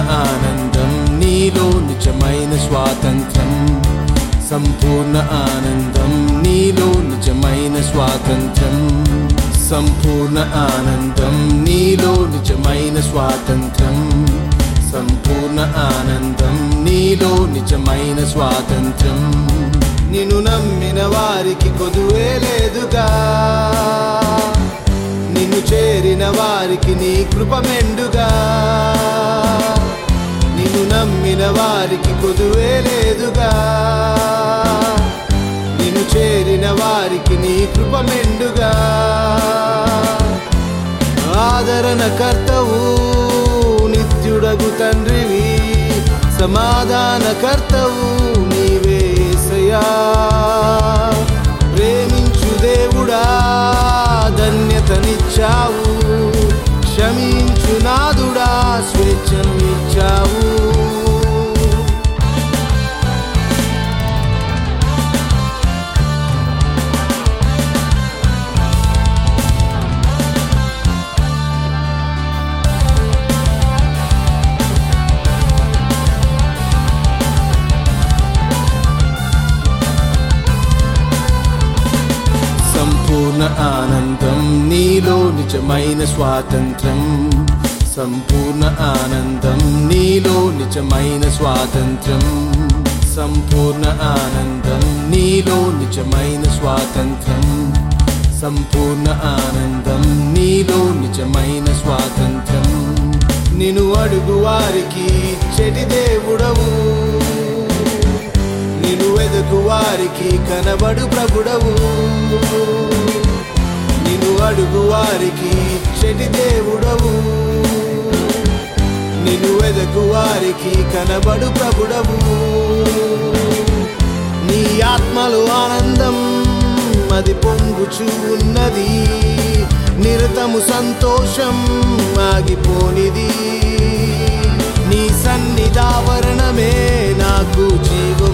ఆనందం నీలో నిజమైన స్వాతంత్రం సంపూర్ణ ఆనందం నీలో నిజమైన స్వాతంత్రం సంపూర్ణ ఆనందం నీలో నిజమైన స్వాతంత్రం సంపూర్ణ ఆనందం నీలో నిజమైన స్వాతంత్రం నిన్ను నమ్మిన వారికి కొదువే లేదుగా నిన్ను చేరిన వారికి నీ కృప మెండుగా నిన్ను నమ్మిన వారికి కొదువే లేదుగా నిన్ను చేరిన వారికి నీ కృప మెండుగా ఆదరణ కర్తవు నిత్యుడగు తండ్రివి సమాధాన కర్తవు నీవేసయా ప్రేమించు దేవుడా ధన్యతనిచ్చావు క్షమించు నాదుడా స్వేచ్ఛను ఇచ్చావు సంపూర్ణ ఆనందం నీలో నిజమైన స్వాతంత్రం సంపూర్ణ ఆనందం నీలో నిజమైన స్వాతంత్రం సంపూర్ణ ఆనందం నీలో నిజమైన స్వాతంత్రం సంపూర్ణ ఆనందం నీలో నిజమైన స్వాతంత్రం నిన్ను అడుగు వారికి చెడి దేవుడవు నిన్ను వెదుకు వారికి కనబడు ప్రభుడవు నిన్ను అడుగు వారికి చెడి దేవుడవు నిన్ను వెదకు వారికి కనబడు ప్రభుడవు నీ ఆత్మలో ఆనందం అది పొంగుచూ ఉన్నది నిరతము సంతోషం ఆగిపోనిది నీ సన్నిధావరణమే నాకు జీవ